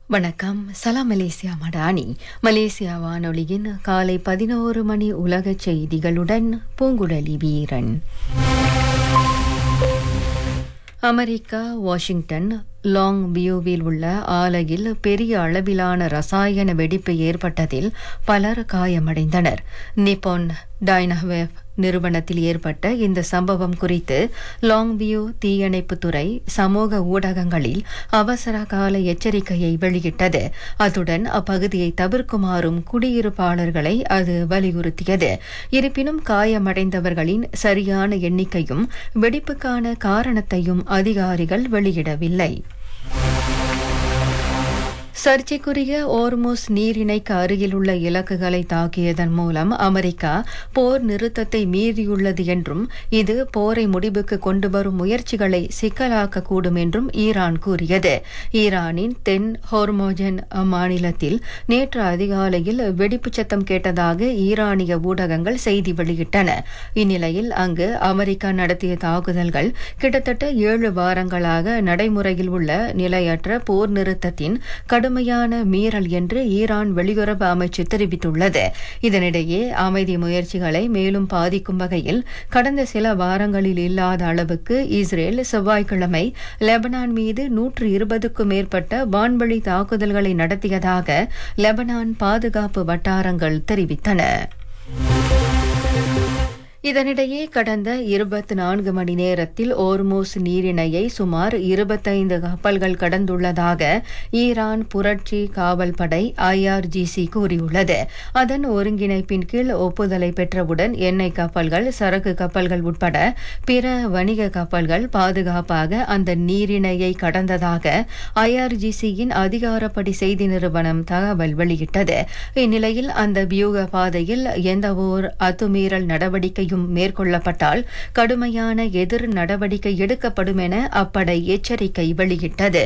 வணக்கம் சலாம் Malaysia Madani Malaysia வானொலியின் காலை பதினோரு மணி உலக செய்திகளுடன் பூங்குழலி வீரன் அமெரிக்கா வாஷிங்டன் லாங் வியூவில் உள்ள ஆலையில் பெரிய அளவிலான ரசாயன வெடிப்பு ஏற்பட்டதில் பலர் காயமடைந்தனர் நிப்பான் டைனவேவ் நிறுவனத்தில் ஏற்பட்ட இந்த சம்பவம் குறித்து லாங் வியூ தீயணைப்புத்துறை சமூக ஊடகங்களில் அவசர கால எச்சரிக்கையை வெளியிட்டது அத்துடன் அப்பகுதியை தவிர்க்குமாறும் குடியிருப்பாளர்களை அது வலியுறுத்தியது இருப்பினும் காயமடைந்தவர்களின் சரியான எண்ணிக்கையும் வெடிப்புக்கான காரணத்தையும் அதிகாரிகள் வெளியிடவில்லை சர்ச்சைக்குரிய ஓர்மோஸ் நீரிணைக்கு அருகில் உள்ள இலக்குகளை தாக்கியதன் மூலம் அமெரிக்கா போர் நிறுத்தத்தை மீறியுள்ளது என்றும் இது போரை முடிவுக்கு கொண்டு வரும் முயற்சிகளை சிக்கலாக்கக்கூடும் என்றும் ஈரான் கூறியது ஈரானின் தென் ஹோர்மோஜன் மாநிலத்தில் நேற்று அதிகாலையில் வெடிப்பு சத்தம் கேட்டதாக ஈரானிய ஊடகங்கள் செய்தி வெளியிட்டன இந்நிலையில் அங்கு அமெரிக்கா நடத்திய தாக்குதல்கள் கிட்டத்தட்ட ஏழு வாரங்களாக நடைமுறையில் உள்ள நிலையற்ற போர் நிறுத்தத்தின் கடும் கடுமையான மீறல் என்று ஈரான் வெளியுறவு அமைச்சு தெரிவித்துள்ளது இதனிடையே அமைதி முயற்சிகளை மேலும் பாதிக்கும் வகையில் கடந்த சில வாரங்களில் இல்லாத அளவுக்கு இஸ்ரேல் செவ்வாய்க்கிழமை லெபனான் மீது நூற்று இருபதுக்கும் மேற்பட்ட வான்வழி தாக்குதல்களை நடத்தியதாக லெபனான் பாதுகாப்பு வட்டாரங்கள் தெரிவித்தன இதனிடையே கடந்த இருபத்தி நான்கு மணி நேரத்தில் ஓர்மோஸ் நீரிணையை சுமார் இருபத்தைந்து கப்பல்கள் கடந்துள்ளதாக ஈரான் புரட்சி காவல் படை ஐஆர்ஜிசி கூறியுள்ளது அதன் ஒருங்கிணைப்பின் கீழ் ஒப்புதலை பெற்றவுடன் எண்ணெய் கப்பல்கள் சரக்கு கப்பல்கள் உட்பட பிற வணிக கப்பல்கள் பாதுகாப்பாக அந்த நீரிணையை கடந்ததாக ஐஆர்ஜிசியின் அதிகாரப்படி செய்தி நிறுவனம் தகவல் வெளியிட்டது இந்நிலையில் அந்த வியூக பாதையில் எந்தவோர் அத்துமீறல் நடவடிக்கை நடவடிக்கையும் மேற்கொள்ளப்பட்டால் கடுமையான எதிர் நடவடிக்கை எடுக்கப்படும் என அப்படை எச்சரிக்கை வெளியிட்டது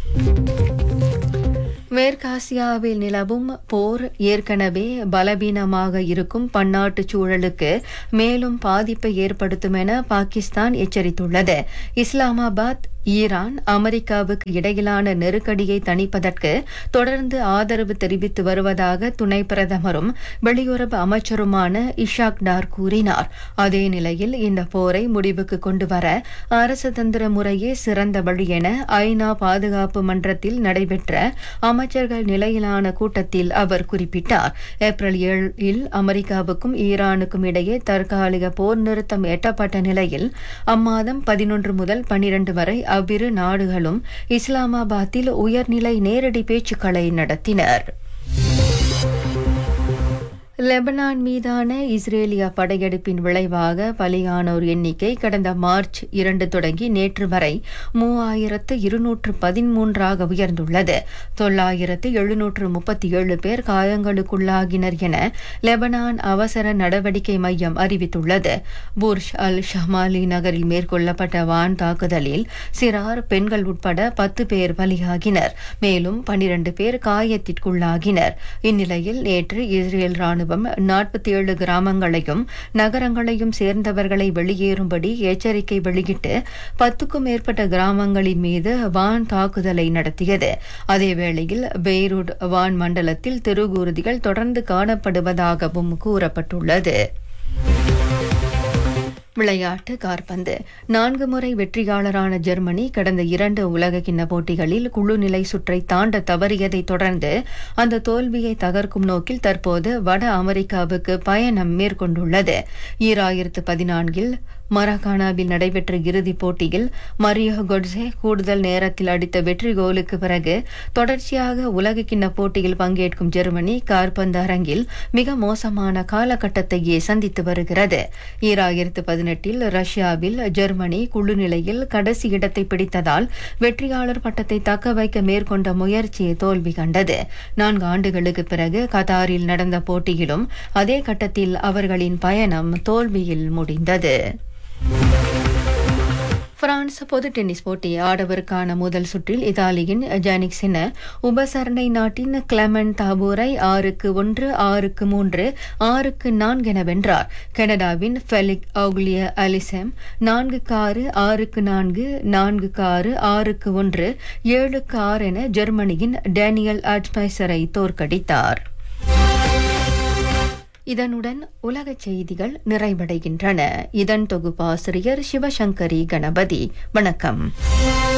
மேற்காசியாவில் நிலவும் போர் ஏற்கனவே பலவீனமாக இருக்கும் பன்னாட்டு சூழலுக்கு மேலும் பாதிப்பை ஏற்படுத்தும் என பாகிஸ்தான் எச்சரித்துள்ளது இஸ்லாமாபாத் ஈரான் அமெரிக்காவுக்கு இடையிலான நெருக்கடியை தணிப்பதற்கு தொடர்ந்து ஆதரவு தெரிவித்து வருவதாக துணை பிரதமரும் வெளியுறவு அமைச்சருமான இஷாக் டார் கூறினார் அதே நிலையில் இந்த போரை முடிவுக்கு கொண்டுவர அரசு தந்திர முறையே சிறந்த வழி என ஐநா பாதுகாப்பு மன்றத்தில் நடைபெற்ற அமைச்சர்கள் நிலையிலான கூட்டத்தில் அவர் குறிப்பிட்டார் ஏப்ரல் ஏழில் அமெரிக்காவுக்கும் ஈரானுக்கும் இடையே தற்காலிக போர் நிறுத்தம் எட்டப்பட்ட நிலையில் அம்மாதம் பதினொன்று முதல் பனிரண்டு வரை அவ்விரு நாடுகளும் இஸ்லாமாபாத்தில் உயர்நிலை நேரடி பேச்சுக்களை நடத்தினர் லெபனான் மீதான இஸ்ரேலிய படையெடுப்பின் விளைவாக பலியானோர் எண்ணிக்கை கடந்த மார்ச் இரண்டு தொடங்கி நேற்று வரை மூவாயிரத்து இருநூற்று பதிமூன்றாக உயர்ந்துள்ளது தொள்ளாயிரத்து எழுநூற்று முப்பத்தி ஏழு பேர் காயங்களுக்குள்ளாகினர் என லெபனான் அவசர நடவடிக்கை மையம் அறிவித்துள்ளது புர்ஷ் அல் ஷமாலி நகரில் மேற்கொள்ளப்பட்ட வான் தாக்குதலில் சிறார் பெண்கள் உட்பட பத்து பேர் பலியாகினர் மேலும் பனிரண்டு பேர் காயத்திற்குள்ளாகினர் இந்நிலையில் நேற்று இஸ்ரேல் ராணுவம் ராணுவம் நாற்பத்தி ஏழு கிராமங்களையும் நகரங்களையும் சேர்ந்தவர்களை வெளியேறும்படி எச்சரிக்கை வெளியிட்டு பத்துக்கும் மேற்பட்ட கிராமங்களின் மீது வான் தாக்குதலை நடத்தியது அதேவேளையில் பெய்ரூட் வான் மண்டலத்தில் தெருகூர்திகள் தொடர்ந்து காணப்படுவதாகவும் கூறப்பட்டுள்ளது விளையாட்டு கார்பந்து நான்கு முறை வெற்றியாளரான ஜெர்மனி கடந்த இரண்டு உலக கிண்ண போட்டிகளில் குழு நிலை சுற்றை தாண்ட தவறியதை தொடர்ந்து அந்த தோல்வியை தகர்க்கும் நோக்கில் தற்போது வட அமெரிக்காவுக்கு பயணம் மேற்கொண்டுள்ளது ஈராயிரத்து பதினான்கில் மராகானாவில் நடைபெற்ற இறுதிப் போட்டியில் மரியோ கொட்ஸே கூடுதல் நேரத்தில் அடித்த வெற்றி கோலுக்கு பிறகு தொடர்ச்சியாக உலக கிண்ண போட்டியில் பங்கேற்கும் ஜெர்மனி கார்பந்து அரங்கில் மிக மோசமான காலகட்டத்தையே சந்தித்து வருகிறது ஈராயிரத்து பதினெட்டில் ரஷ்யாவில் ஜெர்மனி குழு நிலையில் கடைசி இடத்தை பிடித்ததால் வெற்றியாளர் பட்டத்தை தக்க வைக்க மேற்கொண்ட முயற்சி தோல்வி கண்டது நான்கு ஆண்டுகளுக்கு பிறகு கத்தாரில் நடந்த போட்டியிலும் அதே கட்டத்தில் அவர்களின் பயணம் தோல்வியில் முடிந்தது பிரான்ஸ் பொது டென்னிஸ் போட்டி ஆடவருக்கான முதல் சுற்றில் இத்தாலியின் ஜானிக் சின்ன உபசரணை நாட்டின் கிளமன் தாபூரை ஆறுக்கு ஒன்று ஆறுக்கு மூன்று ஆறுக்கு நான்கு என வென்றார் கனடாவின் ஃபெலிக் ஆகுலிய அலிசெம் நான்குக்கு ஆறு ஆறுக்கு நான்கு நான்குக்கு ஆறு ஆறுக்கு ஒன்று ஏழுக்கு ஆறு என ஜெர்மனியின் டேனியல் அட்மைசரை தோற்கடித்தார் இதனுடன் உலகச் செய்திகள் நிறைவடைகின்றன இதன் தொகுப்பாசிரியர் சிவசங்கரி கணபதி வணக்கம்